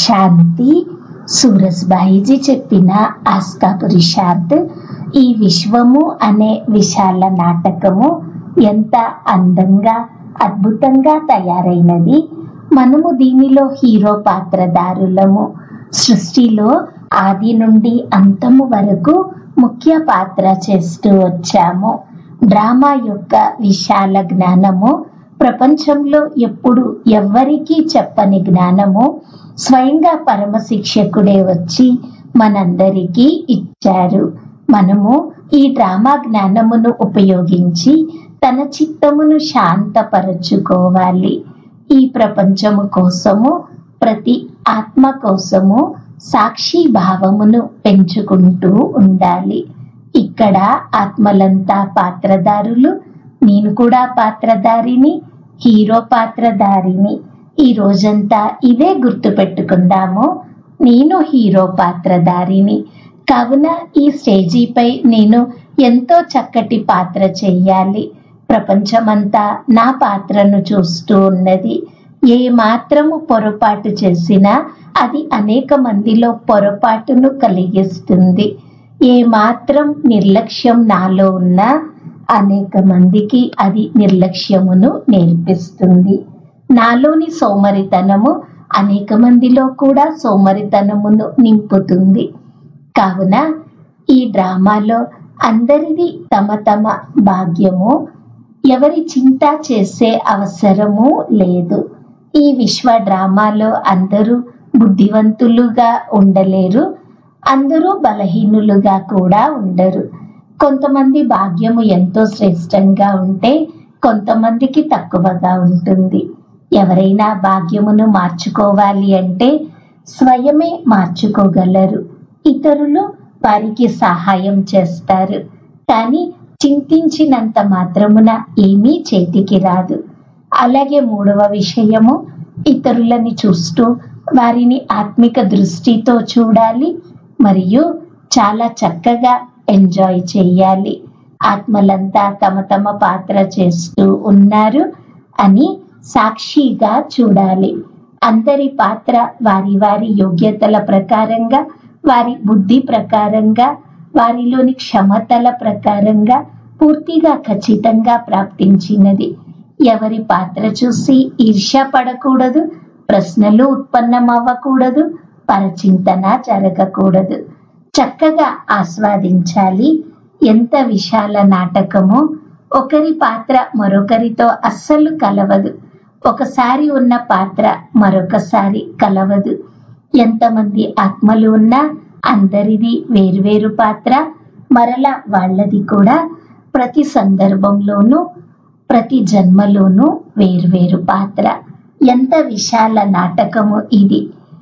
శాంతి సూరజ్బాయిజీ చెప్పిన ఆస్కా పురుషార్థ్ ఈ విశ్వము అనే విశాల నాటకము ఎంత అందంగా అద్భుతంగా తయారైనది మనము దీనిలో హీరో పాత్రదారులము సృష్టిలో ఆది నుండి అంతము వరకు ముఖ్య పాత్ర చేస్తూ వచ్చాము డ్రామా యొక్క విశాల జ్ఞానము ప్రపంచంలో ఎప్పుడు ఎవ్వరికీ చెప్పని జ్ఞానము స్వయంగా పరమ శిక్షకుడే వచ్చి మనందరికీ ఇచ్చారు మనము ఈ డ్రామా జ్ఞానమును ఉపయోగించి తన చిత్తమును శాంతపరచుకోవాలి ఈ ప్రపంచము కోసము ప్రతి ఆత్మ కోసము సాక్షి భావమును పెంచుకుంటూ ఉండాలి ఇక్కడ ఆత్మలంతా పాత్రదారులు నేను కూడా పాత్రధారిని హీరో పాత్రధారిని ఈ రోజంతా ఇదే గుర్తు పెట్టుకుందాము నేను హీరో పాత్రధారిని కావున ఈ స్టేజీపై నేను ఎంతో చక్కటి పాత్ర చెయ్యాలి ప్రపంచమంతా నా పాత్రను చూస్తూ ఉన్నది ఏ మాత్రము పొరపాటు చేసినా అది అనేక మందిలో పొరపాటును కలిగిస్తుంది ఏ మాత్రం నిర్లక్ష్యం నాలో ఉన్నా అనేక మందికి అది నిర్లక్ష్యమును నేర్పిస్తుంది నాలోని సోమరితనము అనేక మందిలో కూడా సోమరితనమును నింపుతుంది కావున ఈ డ్రామాలో అందరిది తమ తమ భాగ్యము ఎవరి చింత చేసే అవసరము లేదు ఈ విశ్వ డ్రామాలో అందరూ బుద్ధివంతులుగా ఉండలేరు అందరూ బలహీనులుగా కూడా ఉండరు కొంతమంది భాగ్యము ఎంతో శ్రేష్టంగా ఉంటే కొంతమందికి తక్కువగా ఉంటుంది ఎవరైనా భాగ్యమును మార్చుకోవాలి అంటే స్వయమే మార్చుకోగలరు ఇతరులు వారికి సహాయం చేస్తారు కానీ చింతించినంత మాత్రమున ఏమీ చేతికి రాదు అలాగే మూడవ విషయము ఇతరులని చూస్తూ వారిని ఆత్మిక దృష్టితో చూడాలి మరియు చాలా చక్కగా ఎంజాయ్ చేయాలి ఆత్మలంతా తమ తమ పాత్ర చేస్తూ ఉన్నారు అని సాక్షిగా చూడాలి అందరి పాత్ర వారి వారి యోగ్యతల ప్రకారంగా వారి బుద్ధి ప్రకారంగా వారిలోని క్షమతల ప్రకారంగా పూర్తిగా ఖచ్చితంగా ప్రాప్తించినది ఎవరి పాత్ర చూసి ఈర్ష్య పడకూడదు ప్రశ్నలు ఉత్పన్నమవ్వకూడదు పరచింతన జరగకూడదు చక్కగా ఆస్వాదించాలి ఎంత విశాల నాటకమో ఒకరి పాత్ర మరొకరితో అస్సలు కలవదు ఒకసారి ఉన్న పాత్ర మరొకసారి కలవదు ఎంతమంది ఆత్మలు ఉన్నా అందరిది వేర్వేరు పాత్ర మరల వాళ్ళది కూడా ప్రతి సందర్భంలోనూ ప్రతి జన్మలోనూ వేర్వేరు పాత్ర ఎంత విశాల నాటకము ఇది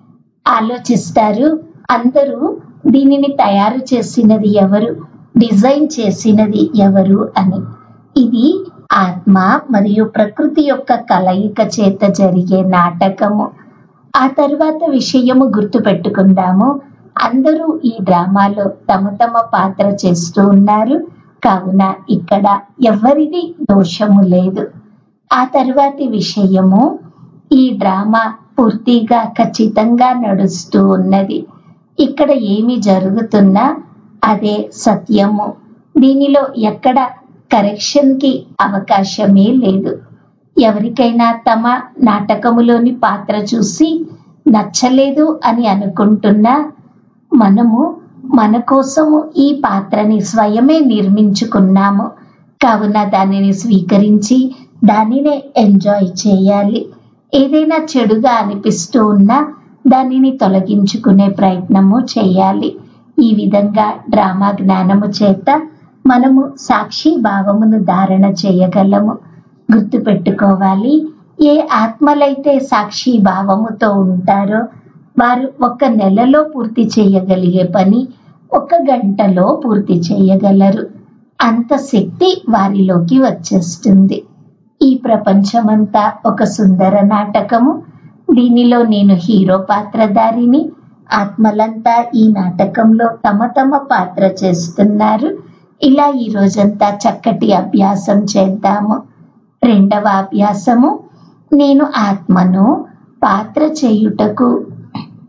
ఆలోచిస్తారు అందరూ దీనిని తయారు చేసినది ఎవరు డిజైన్ చేసినది ఎవరు అని ఇది ఆత్మ మరియు ప్రకృతి యొక్క కలయిక చేత జరిగే నాటకము ఆ తర్వాత విషయము గుర్తు పెట్టుకుందాము అందరూ ఈ డ్రామాలో తమ తమ పాత్ర చేస్తూ ఉన్నారు కావున ఇక్కడ ఎవరిది దోషము లేదు ఆ తర్వాతి విషయము ఈ డ్రామా పూర్తిగా ఖచ్చితంగా నడుస్తూ ఉన్నది ఇక్కడ ఏమి జరుగుతున్నా అదే సత్యము దీనిలో ఎక్కడ కరెక్షన్ కి అవకాశమే లేదు ఎవరికైనా తమ నాటకములోని పాత్ర చూసి నచ్చలేదు అని అనుకుంటున్నా మనము మన కోసము ఈ పాత్రని స్వయమే నిర్మించుకున్నాము కావున దానిని స్వీకరించి దానినే ఎంజాయ్ చేయాలి ఏదైనా చెడుగా అనిపిస్తూ ఉన్నా దానిని తొలగించుకునే ప్రయత్నము చేయాలి ఈ విధంగా డ్రామా జ్ఞానము చేత మనము సాక్షి భావమును ధారణ చేయగలము గుర్తు పెట్టుకోవాలి ఏ ఆత్మలైతే సాక్షి భావముతో ఉంటారో వారు ఒక నెలలో పూర్తి చేయగలిగే పని ఒక గంటలో పూర్తి చేయగలరు అంత శక్తి వారిలోకి వచ్చేస్తుంది ఈ ప్రపంచమంతా ఒక సుందర నాటకము దీనిలో నేను హీరో పాత్రధారిని ఆత్మలంతా ఈ నాటకంలో తమ తమ పాత్ర చేస్తున్నారు ఇలా ఈ రోజంతా చక్కటి అభ్యాసం చేద్దాము రెండవ అభ్యాసము నేను ఆత్మను పాత్ర చేయుటకు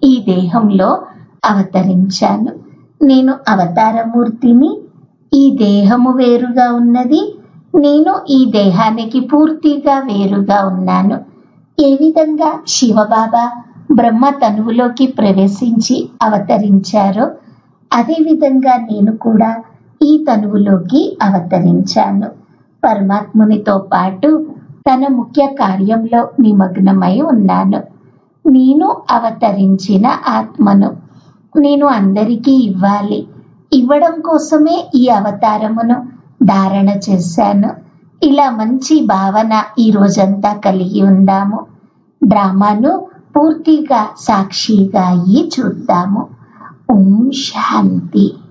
ఈ దేహంలో అవతరించాను నేను అవతారమూర్తిని ఈ దేహము వేరుగా ఉన్నది నేను ఈ దేహానికి పూర్తిగా వేరుగా ఉన్నాను ఏ విధంగా శివబాబా బ్రహ్మ తనువులోకి ప్రవేశించి అవతరించారో అదే విధంగా నేను కూడా ఈ తనువులోకి అవతరించాను పరమాత్మునితో పాటు తన ముఖ్య కార్యంలో నిమగ్నమై ఉన్నాను నేను అవతరించిన ఆత్మను నేను అందరికీ ఇవ్వాలి ఇవ్వడం కోసమే ఈ అవతారమును ధారణ చేశాను ఇలా మంచి భావన ఈ రోజంతా కలిగి ఉందాము డ్రామాను పూర్తిగా సాక్షిగా అయ్యి చూద్దాము ఓం శాంతి